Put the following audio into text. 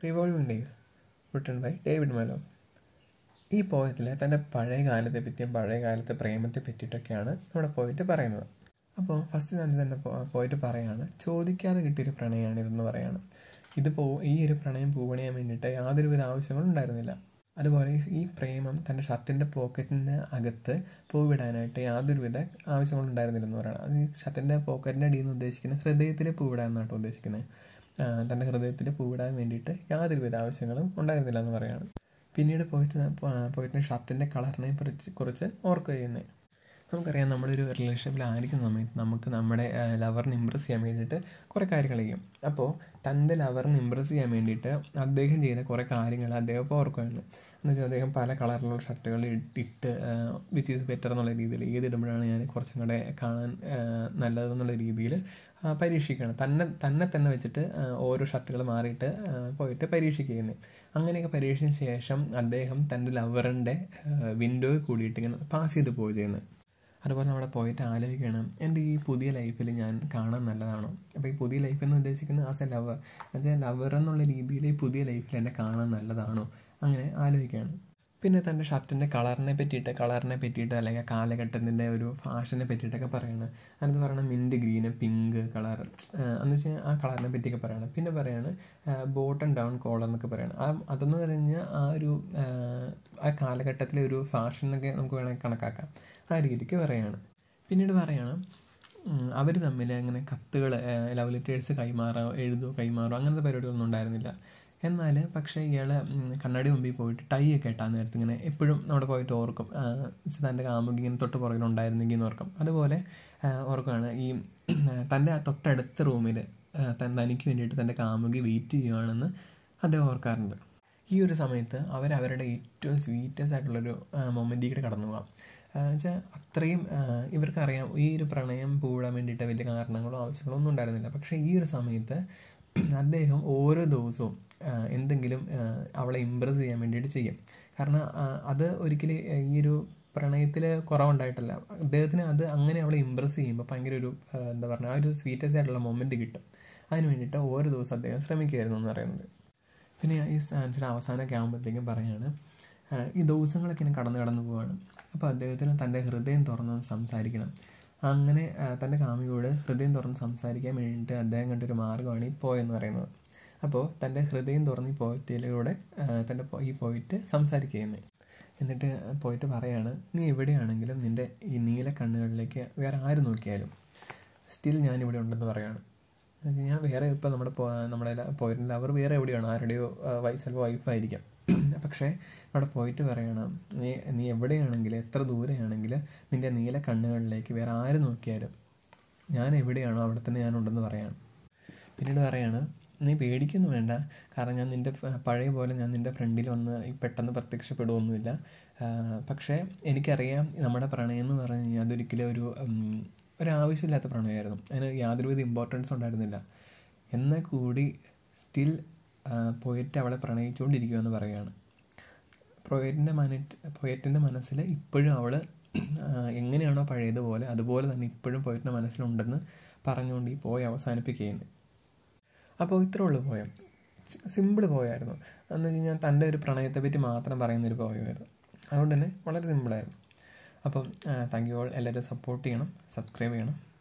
revolving days written by David Malouf ഈ പോയത്തിൽ തൻ്റെ പഴയ കാലത്തെ പറ്റിയും പഴയ കാലത്തെ പ്രേമത്തെ പറ്റിയിട്ടൊക്കെയാണ് നമ്മുടെ പോയിട്ട് പറയുന്നത് അപ്പോൾ ഫസ്റ്റ് തന്നെ തന്നെ പോയിട്ട് പറയാണ് ചോദിക്കാതെ കിട്ടിയൊരു പ്രണയമാണ് ഇതെന്ന് പറയാണ് ഇത് പോ ഈ ഒരു പ്രണയം പൂവണിയാൻ വേണ്ടിയിട്ട് യാതൊരുവിധ ആവശ്യങ്ങളും ഉണ്ടായിരുന്നില്ല അതുപോലെ ഈ പ്രേമം തൻ്റെ ഷർട്ടിൻ്റെ പോക്കറ്റിൻ്റെ അകത്ത് പൂവിടാനായിട്ട് യാതൊരുവിധ ആവശ്യങ്ങളും ഉണ്ടായിരുന്നില്ലെന്ന് പറയണം അത് ഈ ഷർട്ടിൻ്റെ പോക്കറ്റിൻ്റെ അടിയിൽ നിന്ന് ഉദ്ദേശിക്കുന്നത് ഹൃദയത്തിൽ പൂവിടാൻ എന്നാണ് ഉദ്ദേശിക്കുന്നത് തൻ്റെ ഹൃദയത്തിൽ പൂവിടാൻ വേണ്ടിയിട്ട് യാതൊരുവിധ ആവശ്യങ്ങളും ഉണ്ടായിരുന്നില്ല എന്ന് പറയാണ് പിന്നീട് പോയിട്ട് പോയിട്ട് ഷർട്ടിൻ്റെ കളറിനെ കുറിച്ച് കുറിച്ച് ഓർക്കുക ചെയ്യുന്നത് നമുക്കറിയാം നമ്മളൊരു റിലേഷൻഷിപ്പിലായിരിക്കുന്ന സമയത്ത് നമുക്ക് നമ്മുടെ ലവറിനെ ഇമ്പ്രസ് ചെയ്യാൻ വേണ്ടിയിട്ട് കുറേ കാര്യങ്ങൾ ചെയ്യും അപ്പോൾ തൻ്റെ ലവറിനെ ഇമ്പ്രസ് ചെയ്യാൻ വേണ്ടിയിട്ട് അദ്ദേഹം ചെയ്ത കുറേ കാര്യങ്ങൾ അദ്ദേഹം ഇപ്പോൾ ഓർക്കുകയാണ് എന്ന് വെച്ചാൽ അദ്ദേഹം പല കളറിലുള്ള ഷർട്ടുകൾ ഇട്ട് വിച്ച് ഈസ് ബെറ്റർ എന്നുള്ള രീതിയിൽ ഏതിടുമ്പോഴാണ് ഞാൻ കുറച്ചും കൂടെ കാണാൻ നല്ലതെന്നുള്ള രീതിയിൽ പരീക്ഷിക്കുകയാണ് തന്നെ തന്നെ തന്നെ വെച്ചിട്ട് ഓരോ ഷർട്ടുകൾ മാറിയിട്ട് പോയിട്ട് പരീക്ഷിക്കുന്നത് അങ്ങനെയൊക്കെ പരീക്ഷിച്ച ശേഷം അദ്ദേഹം തൻ്റെ ലവറിൻ്റെ വിൻഡോയിൽ കൂടിയിട്ട് ഇങ്ങനെ പാസ് ചെയ്ത് പോവുക ചെയ്യുന്നത് അതുപോലെ നമ്മുടെ പോയിട്ട് ആലോചിക്കണം എൻ്റെ ഈ പുതിയ ലൈഫിൽ ഞാൻ കാണാൻ നല്ലതാണോ അപ്പോൾ ഈ പുതിയ ലൈഫ് എന്ന് ഉദ്ദേശിക്കുന്നത് ആസ് എ ലവർ എന്നുവെച്ചാൽ ലവർ എന്നുള്ള രീതിയിൽ ഈ പുതിയ ലൈഫിൽ എന്നെ കാണാൻ നല്ലതാണോ അങ്ങനെ ആലോചിക്കുകയാണ് പിന്നെ തൻ്റെ ഷർട്ടിൻ്റെ കളറിനെ പറ്റിയിട്ട് കളറിനെ പറ്റിയിട്ട് അല്ലെങ്കിൽ കാലഘട്ടത്തിൻ്റെ ഒരു ഫാഷനെ പറ്റിയിട്ടൊക്കെ പറയണം അതിനകത്ത് പറയണം മിൻറ്റ് ഗ്രീന് പിങ്ക് കളർ എന്ന് വെച്ചാൽ ആ കളറിനെ പറ്റിയൊക്കെ പറയണം പിന്നെ പറയാണ് ബോട്ടം ഡൗൺ കോളർ എന്നൊക്കെ പറയണം ആ അതെന്ന് പറഞ്ഞാൽ ആ ഒരു ആ കാലഘട്ടത്തിലെ ഒരു ഫാഷനൊക്കെ നമുക്ക് വേണമെങ്കിൽ കണക്കാക്കാം ആ രീതിക്ക് പറയാണ് പിന്നീട് പറയണം അവർ തമ്മിൽ അങ്ങനെ കത്തുകൾ ലവ് ലെറ്റേഴ്സ് കൈമാറോ എഴുതോ കൈമാറോ അങ്ങനത്തെ പരിപാടികളൊന്നും ഉണ്ടായിരുന്നില്ല എന്നാൽ പക്ഷേ ഇയാൾ കണ്ണാടി മുമ്പിൽ പോയിട്ട് ടൈ ഒക്കെ ഇട്ടാൻ നേരത്ത് ഇങ്ങനെ എപ്പോഴും നമ്മുടെ പോയിട്ട് ഓർക്കും തൻ്റെ കാമുകി ഇങ്ങനെ തൊട്ട് പുറകിലുണ്ടായിരുന്നെങ്കിൽ എന്ന് ഓർക്കും അതുപോലെ ഓർക്കുകയാണ് ഈ തൻ്റെ തൊട്ടടുത്ത റൂമിൽ തനിക്ക് വേണ്ടിയിട്ട് തൻ്റെ കാമുകി വെയിറ്റ് ചെയ്യുകയാണെന്ന് അദ്ദേഹം ഓർക്കാറുണ്ട് ഈ ഒരു സമയത്ത് അവർ അവരുടെ ഏറ്റവും സ്വീറ്റസ്റ്റ് ആയിട്ടുള്ളൊരു മൊമെൻറ്റിൽ കടന്നു പോകാം വെച്ചാൽ അത്രയും ഇവർക്കറിയാം ഈ ഒരു പ്രണയം പൂടാൻ വേണ്ടിയിട്ട് വലിയ കാരണങ്ങളോ ആവശ്യങ്ങളോ ഒന്നും ഉണ്ടായിരുന്നില്ല പക്ഷേ ഈ ഒരു സമയത്ത് അദ്ദേഹം ഓരോ ദിവസവും എന്തെങ്കിലും അവളെ ഇമ്പ്രസ് ചെയ്യാൻ വേണ്ടിയിട്ട് ചെയ്യും കാരണം അത് ഒരിക്കലും ഈ ഒരു പ്രണയത്തിൽ കുറവുണ്ടായിട്ടല്ല അദ്ദേഹത്തിന് അത് അങ്ങനെ അവളെ ഇമ്പ്രസ് ചെയ്യുമ്പോൾ ഭയങ്കര ഒരു എന്താ പറയുക ആ ഒരു സ്വീറ്റസ്റ്റ് ആയിട്ടുള്ള മൊമെൻറ്റ് കിട്ടും അതിന് വേണ്ടിയിട്ട് ഓരോ ദിവസം അദ്ദേഹം ശ്രമിക്കുമായിരുന്നു എന്ന് പറയുന്നത് പിന്നെ ഈ ആൻസർ അവസാനമൊക്കെ ആകുമ്പോഴത്തേക്കും പറയാണ് ഈ ദിവസങ്ങളൊക്കെ ഇങ്ങനെ കടന്നു കടന്നു പോവുകയാണ് അപ്പോൾ അദ്ദേഹത്തിന് തൻ്റെ ഹൃദയം തുറന്ന് സംസാരിക്കണം അങ്ങനെ തൻ്റെ കാമിയോട് ഹൃദയം തുറന്ന് സംസാരിക്കാൻ വേണ്ടിയിട്ട് അദ്ദേഹം കണ്ടൊരു മാർഗ്ഗമാണ് ഈ പോയെന്ന് പറയുന്നത് അപ്പോൾ തൻ്റെ ഹൃദയം തുറന്ന് ഈ പോയത്തിലൂടെ തൻ്റെ ഈ പോയിട്ട് സംസാരിക്കുന്നത് എന്നിട്ട് പോയിട്ട് പറയാണ് നീ എവിടെയാണെങ്കിലും നിൻ്റെ ഈ നീല കണ്ണുകളിലേക്ക് വേറെ ആര് നോക്കിയാലും സ്റ്റിൽ ഞാനിവിടെ ഉണ്ടെന്ന് പറയാണ് എന്ന് വെച്ച് കഴിഞ്ഞാൽ വേറെ ഇപ്പോൾ നമ്മുടെ നമ്മുടെ പോയിട്ടുണ്ട് അവർ വേറെ എവിടെയാണ് ആരുടെയോ വൈഫ് ചിലപ്പോൾ വൈഫായിരിക്കാം പക്ഷേ അവിടെ പോയിട്ട് പറയണം നീ നീ എവിടെയാണെങ്കിൽ എത്ര ദൂരെയാണെങ്കിൽ നിൻ്റെ നീല കണ്ണുകളിലേക്ക് വേറെ ആര് നോക്കിയാലും ഞാൻ എവിടെയാണോ അവിടെ തന്നെ ഞാനുണ്ടെന്ന് പറയാണ് പിന്നീട് പറയാണ് നീ പേടിക്കൊന്നും വേണ്ട കാരണം ഞാൻ നിൻ്റെ പഴയ പോലെ ഞാൻ നിൻ്റെ ഫ്രണ്ടിൽ വന്ന് പെട്ടെന്ന് പ്രത്യക്ഷപ്പെടുകയൊന്നുമില്ല പക്ഷേ എനിക്കറിയാം നമ്മുടെ പ്രണയം എന്ന് പറഞ്ഞു കഴിഞ്ഞാൽ അതൊരിക്കലും ഒരു ഒരാവശ്യമില്ലാത്ത പ്രണയമായിരുന്നു അതിന് യാതൊരുവിധ ഇമ്പോർട്ടൻസ് ഉണ്ടായിരുന്നില്ല എന്നാൽ കൂടി സ്റ്റിൽ പോയിട്ട് അവളെ പ്രണയിച്ചുകൊണ്ടിരിക്കുമെന്ന് പറയുകയാണ് പോയറ്റിൻ്റെ മന പോയറ്റിൻ്റെ മനസ്സിൽ ഇപ്പോഴും അവൾ എങ്ങനെയാണോ പഴയതുപോലെ അതുപോലെ തന്നെ ഇപ്പോഴും പോയറ്റിൻ്റെ മനസ്സിലുണ്ടെന്ന് പറഞ്ഞുകൊണ്ട് ഈ പോയ അവസാനിപ്പിക്കുകയാണ് അപ്പോൾ ഇത്രേ ഉള്ളൂ പോയം സിമ്പിൾ പോയായിരുന്നു എന്ന് വെച്ച് കഴിഞ്ഞാൽ തൻ്റെ ഒരു പ്രണയത്തെ പറ്റി മാത്രം പറയുന്നൊരു പോയമായിരുന്നു അതുകൊണ്ട് തന്നെ വളരെ സിമ്പിളായിരുന്നു അപ്പം താങ്ക് യു ഓൾ എല്ലാവരും സപ്പോർട്ട് ചെയ്യണം സബ്സ്ക്രൈബ് ചെയ്യണം